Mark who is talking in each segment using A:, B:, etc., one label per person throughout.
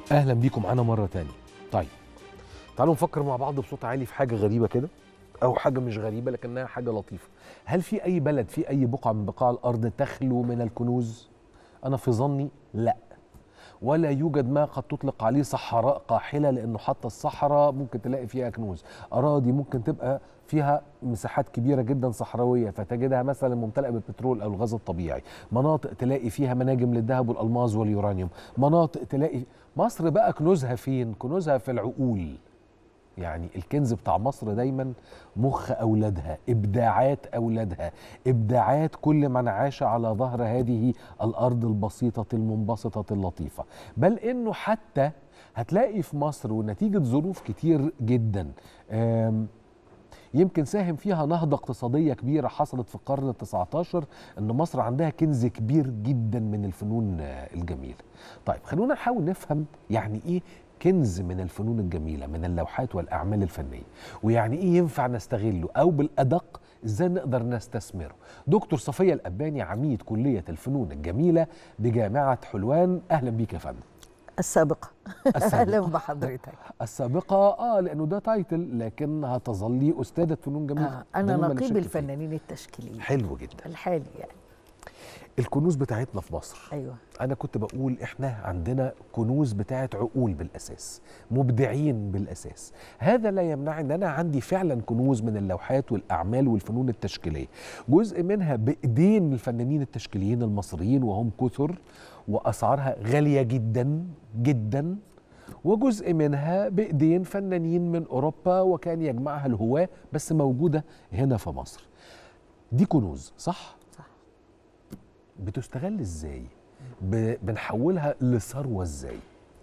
A: اهلا بيكم معانا مره تانية طيب تعالوا نفكر مع بعض بصوت عالي في حاجه غريبه كده او حاجه مش غريبه لكنها حاجه لطيفه هل في اي بلد في اي بقعه من بقاع الارض تخلو من الكنوز انا في ظني لا ولا يوجد ما قد تطلق عليه صحراء قاحله لانه حتى الصحراء ممكن تلاقي فيها كنوز اراضي ممكن تبقى فيها مساحات كبيره جدا صحراويه فتجدها مثلا ممتلئه بالبترول او الغاز الطبيعي مناطق تلاقي فيها مناجم للذهب والالماس واليورانيوم مناطق تلاقي مصر بقى كنوزها فين كنوزها في العقول يعني الكنز بتاع مصر دايما مخ اولادها ابداعات اولادها ابداعات كل من عاش على ظهر هذه الارض البسيطه المنبسطه اللطيفه بل انه حتى هتلاقي في مصر ونتيجه ظروف كتير جدا آم، يمكن ساهم فيها نهضة اقتصادية كبيرة حصلت في القرن التسعة عشر أن مصر عندها كنز كبير جدا من الفنون آه، الجميلة طيب خلونا نحاول نفهم يعني إيه كنز من الفنون الجميلة من اللوحات والأعمال الفنية ويعني إيه ينفع نستغله أو بالأدق إزاي نقدر نستثمره دكتور صفية الأباني عميد كلية الفنون الجميلة بجامعة حلوان أهلا بيك يا فندم
B: السابقة
A: السابقة.
B: أهلا بحضرتك
A: السابقة آه لأنه ده تايتل لكن هتظلي أستاذة فنون جميلة
B: آه أنا
A: ده مما لا
B: نقيب
A: شك فيه.
B: الفنانين التشكيليين
A: حلو جدا
B: الحالي يعني
A: الكنوز بتاعتنا في مصر
B: أيوه
A: انا كنت بقول احنا عندنا كنوز بتاعت عقول بالاساس مبدعين بالاساس هذا لا يمنع ان انا عندي فعلا كنوز من اللوحات والاعمال والفنون التشكيليه جزء منها بايدين الفنانين التشكيليين المصريين وهم كثر واسعارها غاليه جدا جدا وجزء منها بايدين فنانين من اوروبا وكان يجمعها الهواه بس موجوده هنا في مصر دي كنوز صح
B: صح
A: بتستغل ازاي ب- بنحولها لثروه ازاي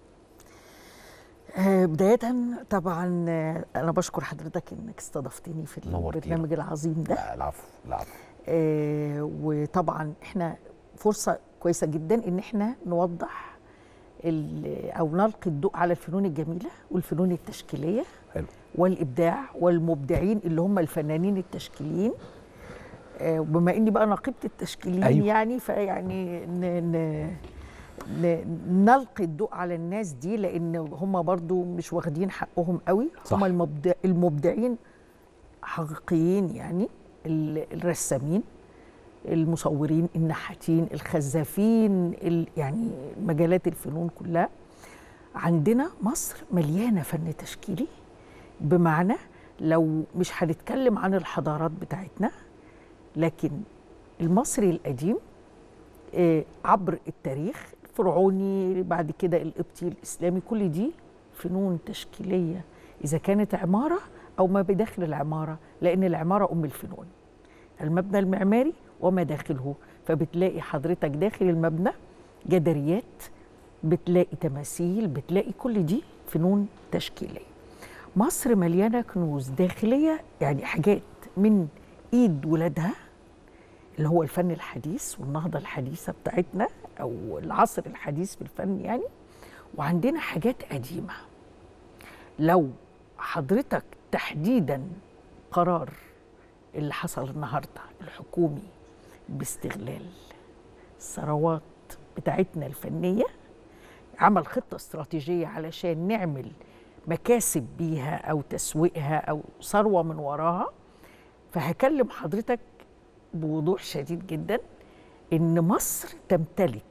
B: آه بداية طبعا آه، أنا بشكر حضرتك إنك استضفتني في
A: نورتينا.
B: البرنامج العظيم ده
A: لا العفو العفو
B: آه وطبعا إحنا فرصة كويسة جدا إن إحنا نوضح ال- أو نلقي الضوء على الفنون الجميلة والفنون التشكيلية
A: حلو
B: والابداع والمبدعين اللي هم الفنانين التشكيليين آه، وبما اني بقى نقيبه التشكيليين
A: أيوة.
B: أيوة. يعني فيعني ن ن ن نلقي الضوء على الناس دي لان هم برضو مش واخدين حقهم قوي
A: صح.
B: هم المبدع المبدعين حقيقيين يعني ال- الرسامين المصورين النحاتين الخزافين ال- يعني مجالات الفنون كلها عندنا مصر مليانه فن تشكيلي بمعنى لو مش هنتكلم عن الحضارات بتاعتنا لكن المصري القديم آه، عبر التاريخ الفرعوني بعد كده القبطي الاسلامي كل دي فنون تشكيليه اذا كانت عماره او ما بداخل العماره لان العماره ام الفنون المبنى المعماري وما داخله فبتلاقي حضرتك داخل المبنى جداريات بتلاقي تماثيل بتلاقي كل دي فنون تشكيليه مصر مليانه كنوز داخليه يعني حاجات من ايد ولادها اللي هو الفن الحديث والنهضه الحديثه بتاعتنا او العصر الحديث في الفن يعني وعندنا حاجات قديمه لو حضرتك تحديدا قرار اللي حصل النهارده الحكومي باستغلال الثروات بتاعتنا الفنيه عمل خطه استراتيجيه علشان نعمل مكاسب بيها او تسويقها او ثروه من وراها فهكلم حضرتك بوضوح شديد جدا ان مصر تمتلك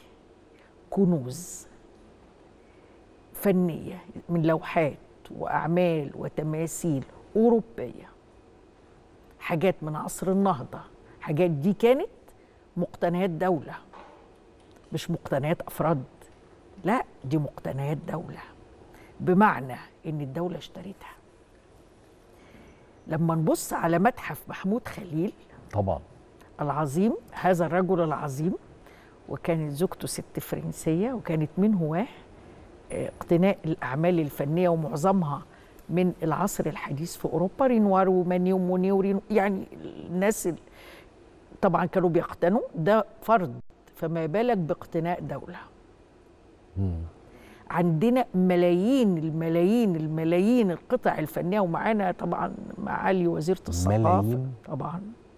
B: كنوز فنيه من لوحات واعمال وتماثيل اوروبيه حاجات من عصر النهضه حاجات دي كانت مقتنيات دوله مش مقتنيات افراد لا دي مقتنيات دوله بمعنى ان الدوله اشتريتها لما نبص على متحف محمود خليل
A: طبعا
B: العظيم هذا الرجل العظيم وكانت زوجته ست فرنسية وكانت من هواه آه، اقتناء الأعمال الفنية ومعظمها من العصر الحديث في أوروبا رينوار وماني وموني ورينو يعني الناس ال- طبعا كانوا بيقتنوا ده فرض فما بالك باقتناء دولة عندنا ملايين الملايين الملايين القطع الفنية ومعانا طبعا معالي وزيرة الثقافة
A: ملايين؟
B: طبعا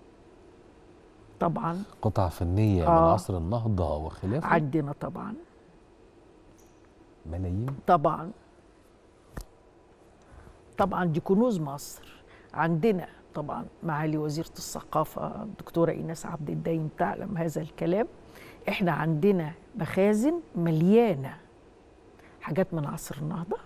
B: طبعا
A: قطع فنيه من
B: آه.
A: عصر النهضه وخلافه
B: عندنا طبعا
A: ملايين
B: طبعا طبعا دي كنوز مصر عندنا طبعا معالي وزيرة الثقافة الدكتورة إيناس عبد الدايم تعلم هذا الكلام احنا عندنا مخازن مليانة حاجات من عصر النهضة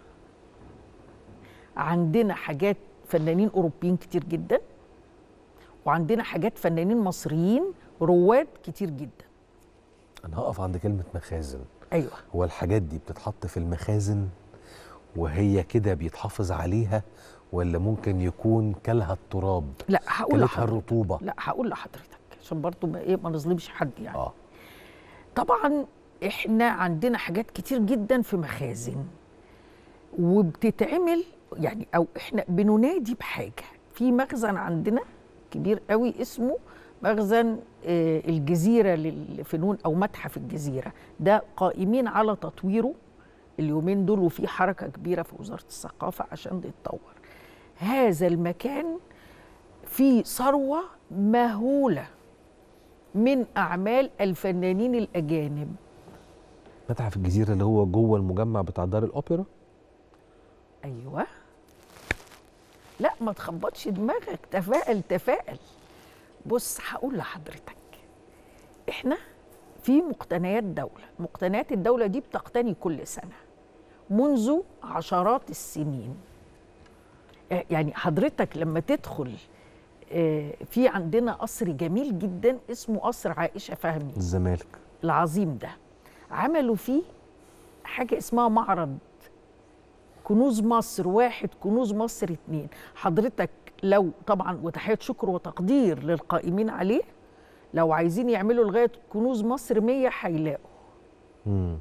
B: عندنا حاجات فنانين أوروبيين كتير جدا وعندنا حاجات فنانين مصريين رواد كتير جدا
A: انا هقف عند كلمه مخازن
B: أيوة
A: هو الحاجات دي بتتحط في المخازن وهي كده بيتحافظ عليها ولا ممكن يكون كلها التراب
B: لا هقول
A: كلتها
B: لحضرتك
A: الرطوبه
B: لا هقول لحضرتك عشان برضو ما ايه ما نظلمش حد يعني
A: اه
B: طبعا احنا عندنا حاجات كتير جدا في مخازن وبتتعمل يعني او احنا بننادي بحاجه في مخزن عندنا كبير قوي اسمه مخزن آه، الجزيره للفنون او متحف الجزيره ده قائمين على تطويره اليومين دول وفي حركه كبيره في وزاره الثقافه عشان يتطور هذا المكان فيه ثروه مهوله من اعمال الفنانين الاجانب
A: متحف الجزيره اللي هو جوه المجمع بتاع دار الاوبرا
B: ايوه لا ما تخبطش دماغك تفائل تفائل بص هقول لحضرتك احنا في مقتنيات دوله مقتنيات الدوله دي بتقتني كل سنه منذ عشرات السنين آه، يعني حضرتك لما تدخل آه، في عندنا قصر جميل جدا اسمه قصر عائشه فهمي
A: الزمالك
B: العظيم ده عملوا فيه حاجة اسمها معرض كنوز مصر واحد كنوز مصر اتنين حضرتك لو طبعا وتحية شكر وتقدير للقائمين عليه لو عايزين يعملوا لغاية كنوز مصر مية هيلاقوا
A: امم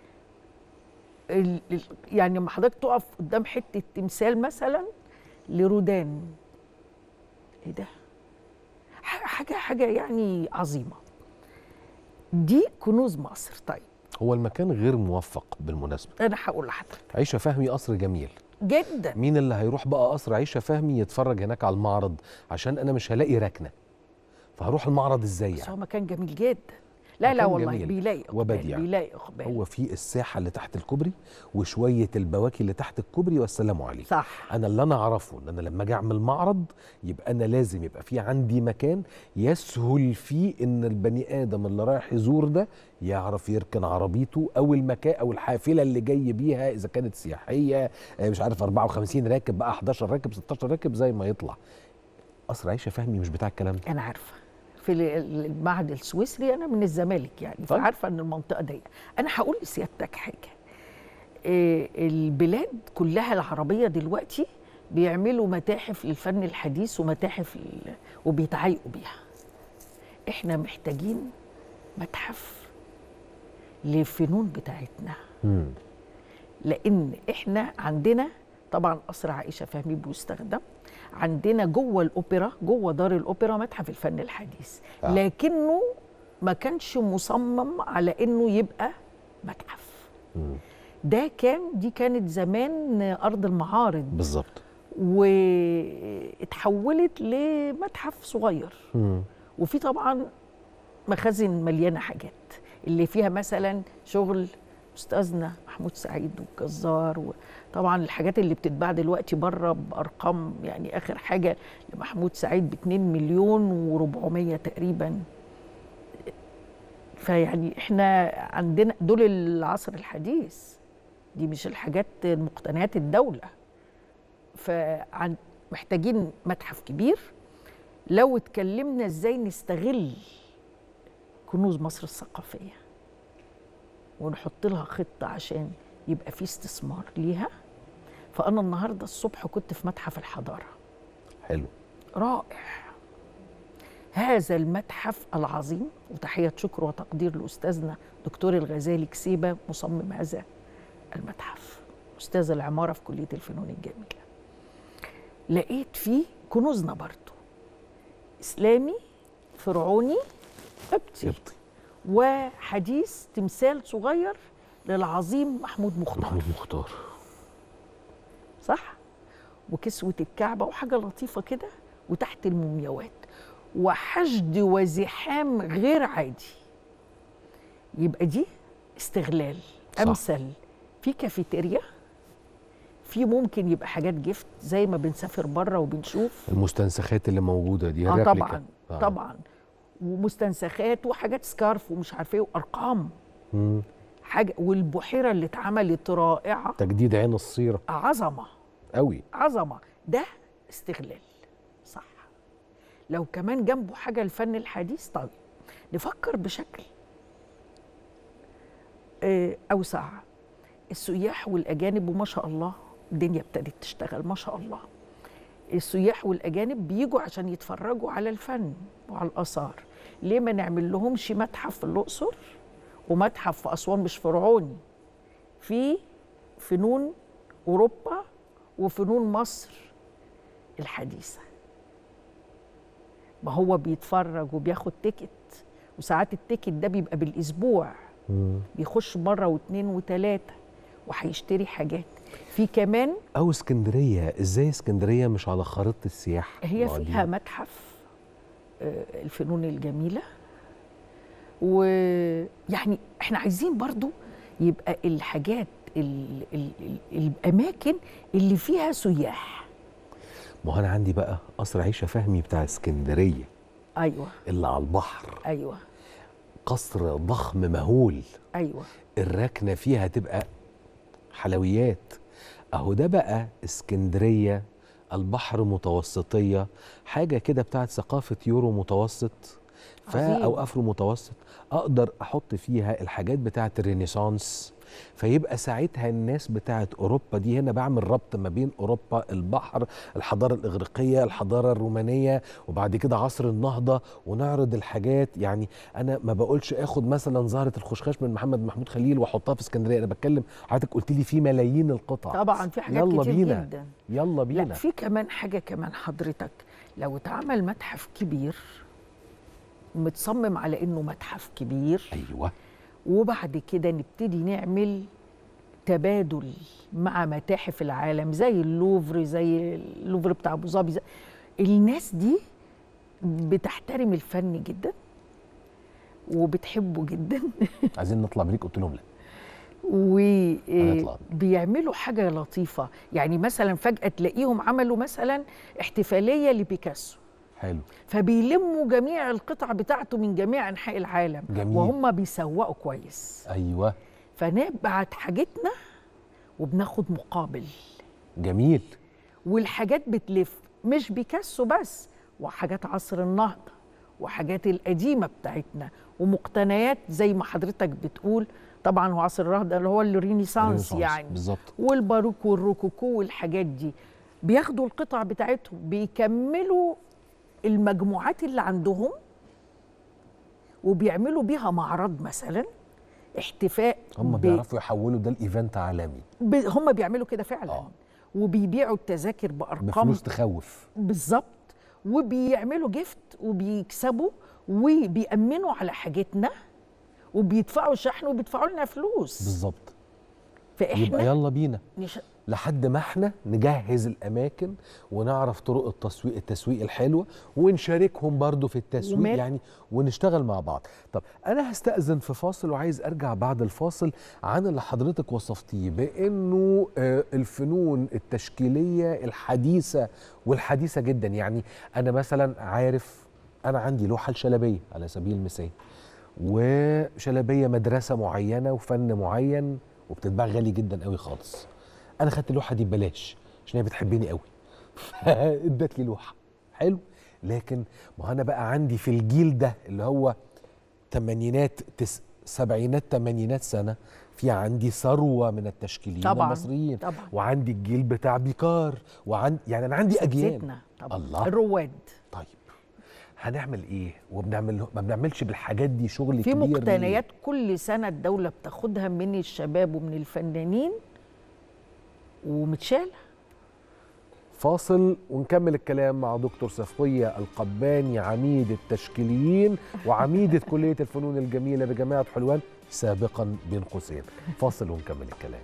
B: ال- ال- يعني لما حضرتك تقف قدام حتة تمثال مثلا لرودان ايه ده ح- حاجة حاجة يعني عظيمة دي كنوز مصر طيب
A: هو المكان غير موفق بالمناسبه
B: انا هقول لحضرتك
A: عيشه فهمي قصر جميل
B: جدا
A: مين اللي هيروح بقى قصر عيشه فهمي يتفرج هناك على المعرض عشان انا مش هلاقي ركنه فهروح المعرض ازاي
B: بس
A: يعني
B: هو مكان جميل جدا لا لا
A: مكان
B: والله
A: جميل
B: بيلاقي إقبال،
A: وبديع.
B: بيلاقي اقبال
A: هو في الساحه اللي تحت الكوبري وشويه البواكي اللي تحت الكوبري والسلام عليكم
B: صح
A: انا اللي انا اعرفه ان انا لما اجي اعمل معرض يبقى انا لازم يبقى في عندي مكان يسهل فيه ان البني ادم اللي رايح يزور ده يعرف يركن عربيته او المكان او الحافله اللي جاي بيها اذا كانت سياحيه آه، مش عارف 54 راكب بقى 11 راكب 16 راكب زي ما يطلع قصر عيشه فهمي مش بتاع الكلام ده
B: انا عارفه في ال- المعهد السويسري انا من الزمالك يعني
A: طيب.
B: فعارفه ان المنطقه ضيقه انا هقول لسيادتك حاجه إيه، البلاد كلها العربيه دلوقتي بيعملوا متاحف للفن الحديث ومتاحف ال- وبيتعايقوا بيها احنا محتاجين متحف للفنون بتاعتنا
A: مم.
B: لان احنا عندنا طبعا قصر عائشه فهمي بيستخدم عندنا جوه الاوبرا جوه دار الاوبرا متحف الفن الحديث
A: آه.
B: لكنه ما كانش مصمم على انه يبقى متحف
A: مم.
B: ده كان دي كانت زمان ارض المعارض
A: بالظبط
B: واتحولت لمتحف صغير
A: مم.
B: وفي طبعا مخازن مليانه حاجات اللي فيها مثلا شغل استاذنا محمود سعيد والجزار وطبعا الحاجات اللي بتتباع دلوقتي بره بارقام يعني اخر حاجه لمحمود سعيد ب 2 مليون و400 تقريبا فيعني احنا عندنا دول العصر الحديث دي مش الحاجات مقتنيات الدوله فمحتاجين متحف كبير لو اتكلمنا ازاي نستغل كنوز مصر الثقافيه ونحط لها خطه عشان يبقى في استثمار ليها فانا النهارده الصبح كنت في متحف الحضاره
A: حلو
B: رائع هذا المتحف العظيم وتحية شكر وتقدير لأستاذنا دكتور الغزالي كسيبة مصمم هذا المتحف أستاذ العمارة في كلية الفنون الجميلة لقيت فيه كنوزنا برضو إسلامي فرعوني قبطي
A: يبطي
B: وحديث تمثال صغير للعظيم محمود مختار
A: محمود مختار
B: صح وكسوة الكعبة وحاجة لطيفة كده وتحت المومياوات وحشد وزحام غير عادي يبقى دي استغلال
A: صح.
B: أمثل في في كافيتيريا في ممكن يبقى حاجات جفت زي ما بنسافر بره وبنشوف
A: المستنسخات اللي موجوده دي
B: اه
A: الريبليكا.
B: طبعا
A: آه.
B: طبعا ومستنسخات وحاجات سكارف ومش عارفه ايه وارقام
A: مم.
B: حاجه والبحيره اللي اتعملت رائعه
A: تجديد عين الصيره
B: عظمه
A: قوي
B: عظمه ده استغلال صح لو كمان جنبه حاجه الفن الحديث طيب نفكر بشكل آه، اوسع السياح والاجانب وما شاء الله الدنيا ابتدت تشتغل ما شاء الله السياح والاجانب بيجوا عشان يتفرجوا على الفن وعلى الاثار ليه ما نعمل لهمش متحف في الاقصر ومتحف في اسوان مش فرعوني في فنون اوروبا وفنون مصر الحديثه ما هو بيتفرج وبياخد تيكت وساعات التيكت ده بيبقى بالاسبوع
A: مم.
B: بيخش مره واثنين وثلاثه وهيشتري حاجات في كمان
A: او اسكندريه ازاي اسكندريه مش على خريطه السياحه
B: هي
A: ما دي-
B: فيها متحف آه، الفنون الجميله ويعني احنا عايزين برضو يبقى الحاجات ال ال ال الاماكن اللي فيها سياح
A: ما هو انا عندي بقى قصر عيشه فهمي بتاع اسكندريه
B: ايوه
A: اللي على البحر
B: ايوه
A: قصر ضخم مهول
B: ايوه
A: الركنه فيها تبقى حلويات اهو ده بقى اسكندريه البحر متوسطيه حاجه كده بتاعت ثقافه يورو متوسط ف
B: عظيم.
A: او افرو متوسط اقدر احط فيها الحاجات بتاعت الرينيسانس فيبقى ساعتها الناس بتاعت اوروبا دي هنا بعمل ربط ما بين اوروبا البحر الحضاره الاغريقيه الحضاره الرومانيه وبعد كده عصر النهضه ونعرض الحاجات يعني انا ما بقولش اخد مثلا زهره الخشخاش من محمد محمود خليل واحطها في اسكندريه انا بتكلم حضرتك قلت لي في ملايين القطع
B: طبعا في حاجات
A: يلا
B: كتير
A: بينا
B: جدا
A: يلا
B: لا
A: بينا
B: في كمان حاجه كمان حضرتك لو اتعمل متحف كبير متصمم على انه متحف كبير
A: ايوه
B: وبعد كده نبتدي نعمل تبادل مع متاحف العالم زي اللوفر زي اللوفر بتاع ابو ظبي زي- الناس دي بتحترم الفن جدا وبتحبه جدا
A: عايزين نطلع بريك قلت لهم لا هنطلع.
B: وبيعملوا حاجه لطيفه يعني مثلا فجاه تلاقيهم عملوا مثلا احتفاليه لبيكاسو
A: حلو
B: فبيلموا جميع القطع بتاعته من جميع انحاء العالم
A: جميل.
B: وهم بيسوقوا كويس
A: ايوه
B: فنبعت حاجتنا وبناخد مقابل
A: جميل
B: والحاجات بتلف مش بيكاسو بس وحاجات عصر النهضة وحاجات القديمة بتاعتنا ومقتنيات زي ما حضرتك بتقول طبعا هو عصر النهضة اللي هو الرينيسانس
A: رينيسانس،
B: يعني
A: بالظبط
B: والباروك والروكوكو والحاجات دي بياخدوا القطع بتاعتهم بيكملوا المجموعات اللي عندهم وبيعملوا بيها معرض مثلا احتفاء
A: هم
B: ب-
A: بيعرفوا يحولوا ده لايفنت عالمي
B: ب... هم بيعملوا كده فعلا
A: آه.
B: آه. وبيبيعوا التذاكر بارقام
A: بفلوس تخوف
B: بالظبط وبيعملوا جفت وبيكسبوا وبيأمنوا على حاجتنا وبيدفعوا شحن وبيدفعوا لنا فلوس
A: بالظبط يبقى
B: فاحنا
A: يلا بينا
B: نش...
A: لحد ما احنا نجهز الاماكن ونعرف طرق التسويق التسويق الحلوه ونشاركهم برضو في التسويق
B: وماله؟
A: يعني ونشتغل مع بعض طب انا هستأذن في فاصل وعايز ارجع بعد الفاصل عن اللي حضرتك وصفتيه بانه آه، الفنون التشكيليه الحديثه والحديثه جدا يعني انا مثلا عارف انا عندي لوحه لشلبيه على سبيل المثال وشلبيه مدرسه معينه وفن معين وبتتباع غالي جدا قوي خالص انا خدت اللوحه دي ببلاش عشان هي بتحبني قوي ادت لي لوحه حلو لكن ما هو انا بقى عندي في الجيل ده اللي هو تمانينات تس سبعينات تمانينات سنه في عندي ثروه من التشكيليين
B: طبعاً،
A: المصريين
B: طبعاً.
A: وعندي الجيل بتاع بيكار وعند يعني انا عندي اجيال
B: ستنا طبعا
A: الله.
B: الرواد
A: طيب هنعمل ايه وبنعمل ما بنعملش بالحاجات دي شغل
B: في
A: كبير ليه؟
B: مقتنيات كل سنه الدوله بتاخدها من الشباب ومن الفنانين ومتشاله
A: فاصل ونكمل الكلام مع دكتور صفية القباني عميد التشكيليين وعميدة كلية الفنون الجميلة بجامعة حلوان سابقا بين قوسين فاصل ونكمل الكلام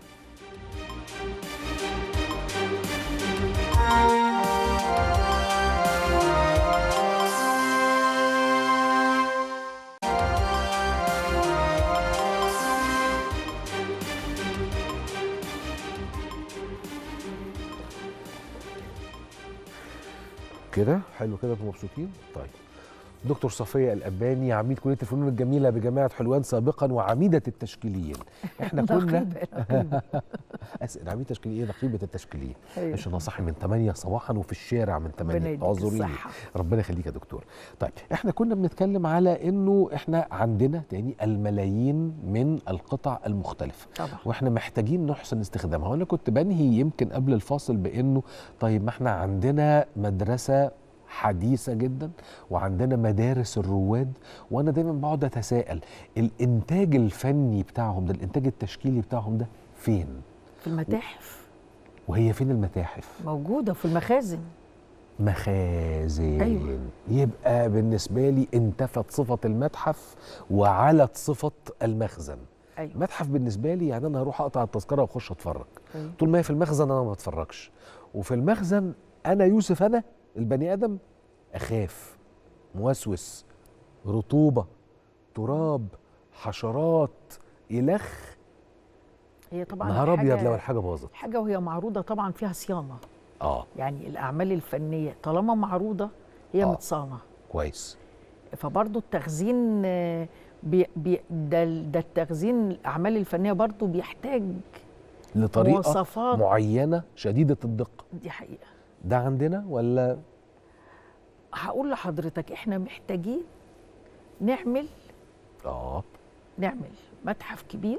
A: كده حلو كده انتوا مبسوطين طيب دكتور صفيه الاباني عميد كليه الفنون الجميله بجامعه حلوان سابقا وعميده التشكيليين احنا كنا
B: نقيبة نقيبة
A: اسال عميد تشكيليه نقيبه التشكيليين
B: أيوة.
A: عشان انا صاحي من 8 صباحا وفي الشارع من
B: ربنا
A: 8
B: يديك
A: اعذريني
B: الصحة.
A: ربنا يخليك يا دكتور طيب احنا كنا بنتكلم على انه احنا عندنا تاني الملايين من القطع المختلفه
B: طبعا
A: واحنا محتاجين نحسن استخدامها وانا كنت بنهي يمكن قبل الفاصل بانه طيب ما احنا عندنا مدرسه حديثه جدا وعندنا مدارس الرواد وانا دايما بقعد اتساءل الانتاج الفني بتاعهم ده الانتاج التشكيلي بتاعهم ده فين
B: في المتاحف
A: وهي فين المتاحف
B: موجودة في المخازن
A: مخازن
B: أيوة.
A: يبقى بالنسبه لي انتفت صفه المتحف وعلت صفه المخزن
B: أيوة
A: متحف بالنسبه لي يعني انا هروح اقطع التذكره واخش اتفرج
B: أيوة.
A: طول ما هي في المخزن انا ما بتفرجش وفي المخزن انا يوسف انا البني ادم اخاف موسوس رطوبه تراب حشرات الخ
B: هي طبعا
A: نهار ابيض
B: حاجة-
A: لو الحاجه باظت
B: حاجة وهي معروضة طبعا فيها صيانة
A: اه
B: يعني الأعمال الفنية طالما معروضة هي
A: آه.
B: متصانة
A: كويس
B: فبرضه التخزين آه، بي بي ده, ده التخزين الأعمال الفنية برضه بيحتاج
A: لطريقه
B: مواصفات
A: معينه شديده الدقه
B: دي حقيقة
A: ده عندنا ولا
B: هقول لحضرتك احنا محتاجين نعمل
A: اه
B: نعمل متحف كبير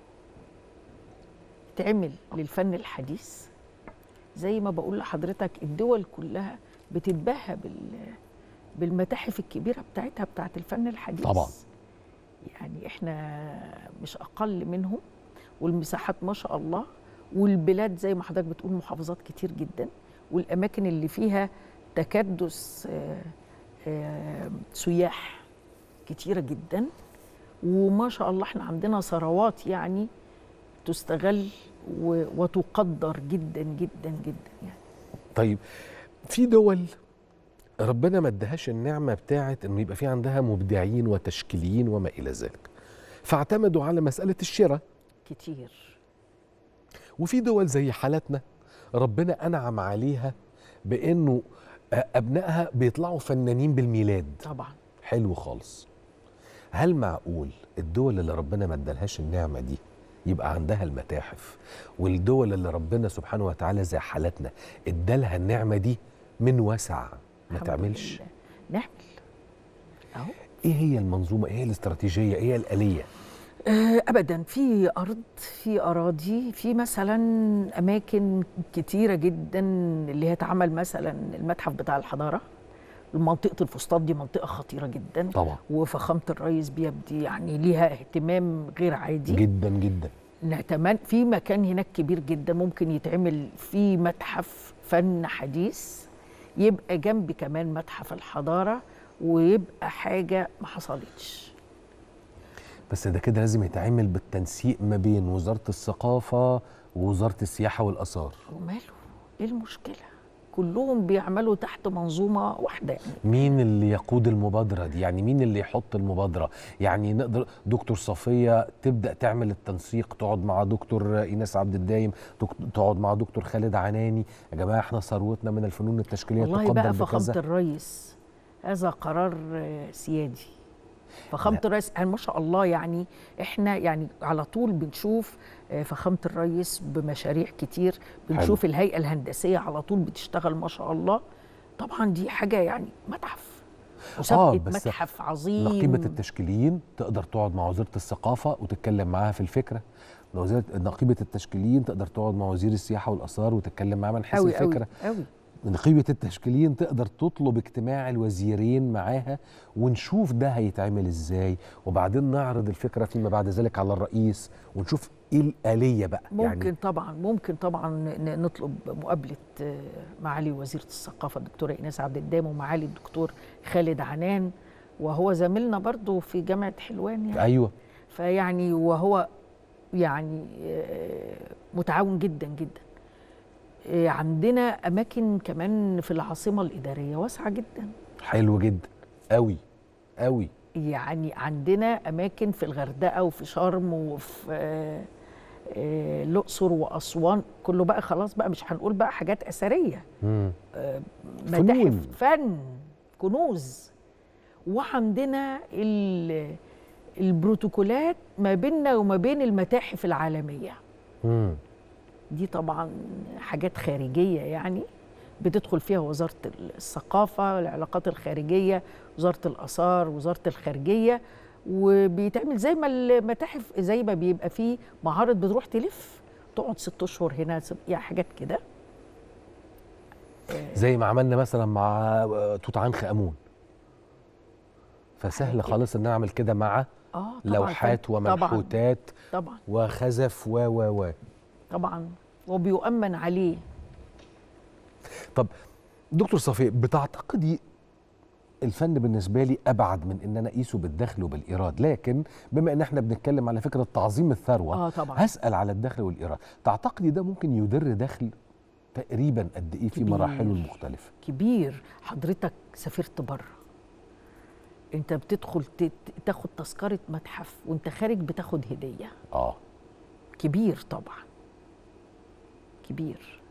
B: تعمل للفن الحديث زي ما بقول لحضرتك الدول كلها بتتباهى بال بالمتاحف الكبيرة بتاعتها بتاعت الفن الحديث
A: طبعاً.
B: يعني احنا مش أقل منهم والمساحات ما شاء الله والبلاد زي ما حضرتك بتقول محافظات كتير جدا والأماكن اللي فيها تكدس آه، آه، سياح كتيرة جدا وما شاء الله احنا عندنا ثروات يعني تستغل و- وتقدر جدا جدا جدا يعني
A: طيب في دول ربنا ما ادهاش النعمه بتاعت انه يبقى في عندها مبدعين وتشكيليين وما الى ذلك فاعتمدوا على مساله الشراء
B: كتير
A: وفي دول زي حالتنا ربنا انعم عليها بانه آه، ابنائها بيطلعوا فنانين بالميلاد
B: طبعا
A: حلو خالص هل معقول الدول اللي ربنا ما ادالهاش النعمه دي يبقى عندها المتاحف والدول اللي ربنا سبحانه وتعالى زي حالتنا ادالها النعمه دي من وسع ما
B: الحمد
A: تعملش
B: لله. نعمل اهو
A: ايه هي المنظومه ايه هي الاستراتيجيه ايه هي الاليه
B: آه، ابدا في ارض في اراضي في مثلا اماكن كتيره جدا اللي هي اتعمل مثلا المتحف بتاع الحضاره منطقه الفسطاط دي منطقه خطيره جدا
A: طبعا
B: وفخامه الرئيس بيبدي يعني ليها اهتمام غير عادي
A: جدا جدا
B: نتمنى في مكان هناك كبير جدا ممكن يتعمل فيه متحف فن حديث يبقى جنب كمان متحف الحضاره ويبقى حاجه ما حصلتش
A: بس ده كده لازم يتعمل بالتنسيق ما بين وزاره الثقافه ووزاره السياحه والاثار
B: وماله ايه المشكله كلهم بيعملوا تحت منظومه واحده يعني
A: مين اللي يقود المبادرة دي يعني مين اللي يحط المبادرة يعني نقدر دكتور صفية تبدأ تعمل التنسيق تقعد مع دكتور إيناس عبد الدايم دك- تقعد مع دكتور خالد عناني يا جماعة احنا ثروتنا من الفنون التشكيلية
B: والله
A: تقدر
B: بقى فخامه
A: بكذا
B: الرئيس هذا قرار آه، سيادي فخامه
A: لا.
B: الرئيس يعني ما شاء الله يعني احنا يعني على طول بنشوف آه، فخامه الرئيس بمشاريع كتير بنشوف الهيئه الهندسيه على طول بتشتغل ما شاء الله طبعا دي حاجه يعني متحف مسابقه
A: بس
B: متحف عظيم
A: نقيبة التشكيليين تقدر تقعد مع وزارة الثقافة وتتكلم معاها في الفكرة وزارة نقيبة التشكيليين تقدر تقعد مع وزير السياحة والآثار وتتكلم معاه من حيث
B: قوي قوي
A: الفكرة
B: قوي
A: نقيبة التشكيليين تقدر تطلب اجتماع الوزيرين معاها ونشوف ده هيتعمل ازاي وبعدين نعرض الفكرة فيما بعد ذلك على الرئيس ونشوف ايه الآلية بقى
B: ممكن
A: يعني
B: طبعا ممكن طبعا ن- نطلب مقابله آه، معالي وزيره الثقافه الدكتوره ايناس عبد الدام ومعالي الدكتور خالد عنان وهو زميلنا برضو في جامعه حلوان يعني
A: ايوه
B: فيعني وهو يعني آه، متعاون جدا جدا آه، عندنا اماكن كمان في العاصمه الاداريه واسعه جدا
A: حلو جدا قوي قوي
B: يعني عندنا اماكن في الغردقه وفي شرم وفي آه، آه، الاقصر واسوان كله بقى خلاص بقى مش هنقول بقى حاجات اثريه
A: مم.
B: متاحف
A: فنون.
B: فن كنوز وعندنا ال- البروتوكولات ما بيننا وما بين المتاحف العالميه
A: مم.
B: دي طبعا حاجات خارجيه يعني بتدخل فيها وزاره الثقافه العلاقات الخارجيه وزاره الاثار وزاره الخارجيه وبيتعمل زي ما المتاحف زي ما بيبقى فيه معارض بتروح تلف تقعد ست اشهر هنا يعني حاجات كده
A: زي ما عملنا مثلا مع آه، توت عنخ امون فسهل
B: حاجة
A: خالص ان اعمل كده مع
B: اه طبعا
A: لوحات
B: طبعا
A: ومنحوتات
B: طبعا
A: وخزف و و و
B: طبعا وبيؤمن عليه
A: طب دكتور صفي بتعتقدي الفن بالنسبه لي ابعد من ان انا اقيسه بالدخل وبالايراد لكن بما ان احنا بنتكلم على فكره تعظيم الثروه
B: اه طبعا
A: هسال على الدخل والايراد تعتقدي ده ممكن يدر دخل تقريبا قد ايه في
B: كبير.
A: مراحله المختلفه
B: كبير حضرتك سافرت بره انت بتدخل ت- تاخد تذكره متحف وانت خارج بتاخد هديه
A: اه
B: كبير طبعا كبير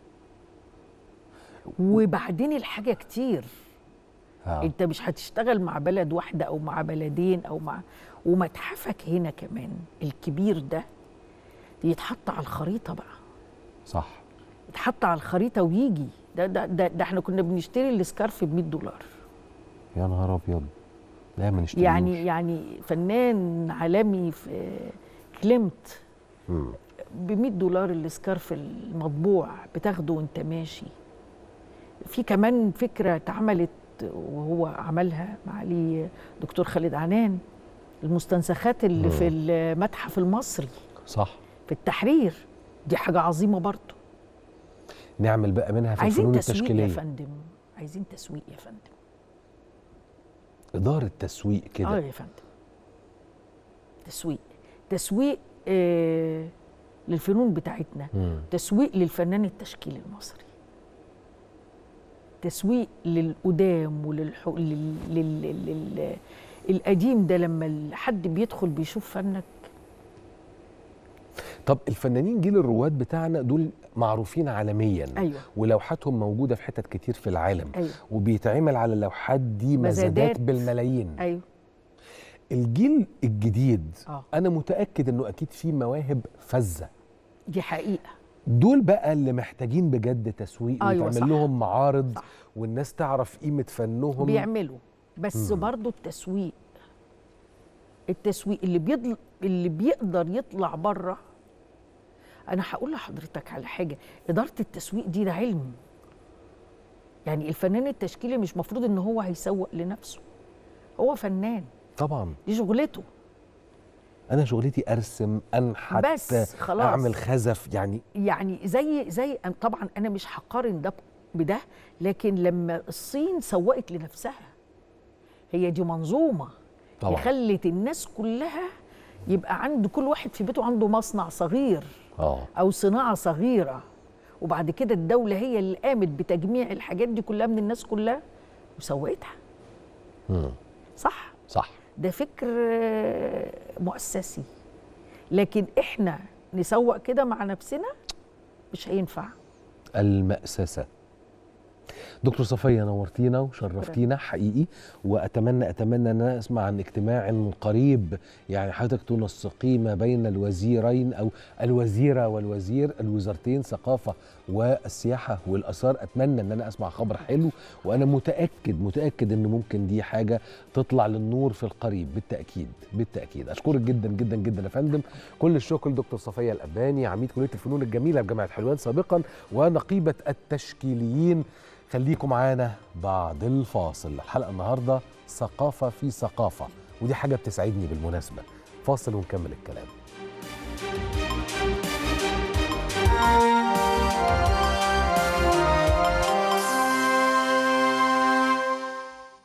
B: وبعدين الحاجه كتير
A: ها.
B: انت مش هتشتغل مع بلد واحده او مع بلدين او مع ومتحفك هنا كمان الكبير ده يتحط على الخريطه بقى
A: صح
B: يتحط على الخريطه ويجي ده ده ده, ده احنا كنا بنشتري السكارف ب 100 دولار
A: يا نهار ابيض لا ما نشتريوش
B: يعني يعني فنان عالمي في كليمت
A: مم.
B: ب 100 دولار السكارف المطبوع بتاخده وانت ماشي في كمان فكره اتعملت وهو عملها معالي دكتور خالد عنان المستنسخات اللي في المتحف المصري
A: صح
B: في التحرير دي حاجه عظيمه برضه
A: نعمل بقى منها في
B: عايزين
A: الفنون
B: تسويق يا
A: التشكيليه
B: فندم عايزين تسويق يا فندم
A: اداره تسويق
B: اه
A: كده
B: يا فندم تسويق تسويق آه للفنون بتاعتنا
A: مم.
B: تسويق للفنان التشكيلي المصري تسويق للقدام وللح لل... لل... لل... لل... القديم ده لما حد بيدخل بيشوف فنك
A: طب الفنانين جيل الرواد بتاعنا دول معروفين عالميا
B: ايوه
A: ولوحاتهم موجوده في حتت كتير في العالم
B: ايوه
A: وبيتعمل على اللوحات دي مزادات
B: مزادات.
A: بالملايين
B: ايوه
A: الجيل الجديد
B: اه
A: انا متاكد انه اكيد في مواهب فذه
B: دي حقيقه
A: دول بقى اللي محتاجين بجد تسويق
B: أيوة
A: ويتعمل
B: صح.
A: لهم معارض
B: صح.
A: والناس تعرف قيمه فنهم
B: بيعملوا بس
A: مم.
B: برضو التسويق التسويق اللي بيضل اللي بيقدر يطلع بره انا هقول لحضرتك على حاجه اداره التسويق دي ده علم يعني الفنان التشكيلي مش مفروض ان هو هيسوق لنفسه هو فنان
A: طبعا
B: دي شغلته
A: انا شغلتي ارسم انحت
B: بس خلاص.
A: اعمل خزف يعني
B: يعني زي زي أن- طبعا انا مش هقارن ده بده لكن لما الصين سوقت لنفسها هي دي منظومه
A: طبعا
B: هي خلت الناس كلها يبقى عند كل واحد في بيته عنده مصنع صغير
A: اه
B: او صناعه صغيره وبعد كده الدوله هي اللي قامت بتجميع الحاجات دي كلها من الناس كلها وسوقتها
A: مم.
B: صح
A: صح
B: ده فكر آه، مؤسسي لكن احنا نسوق كده مع نفسنا مش هينفع
A: المأسسة دكتور صفية نورتينا وشرفتينا حقيقي وأتمنى أتمنى أن أنا أسمع عن اجتماع قريب يعني حضرتك تنسقي ما بين الوزيرين أو الوزيرة والوزير الوزارتين ثقافة والسياحة والآثار أتمنى أن أنا أسمع خبر حلو وأنا متأكد متأكد أن ممكن دي حاجة تطلع للنور في القريب بالتأكيد بالتأكيد أشكرك جدا جدا جدا يا فندم كل الشكر لدكتور صفية الأباني عميد كلية الفنون الجميلة بجامعة حلوان سابقا ونقيبة التشكيليين خليكم معانا بعد الفاصل الحلقة النهاردة ثقافة في ثقافة ودي حاجة بتسعدني بالمناسبة فاصل ونكمل الكلام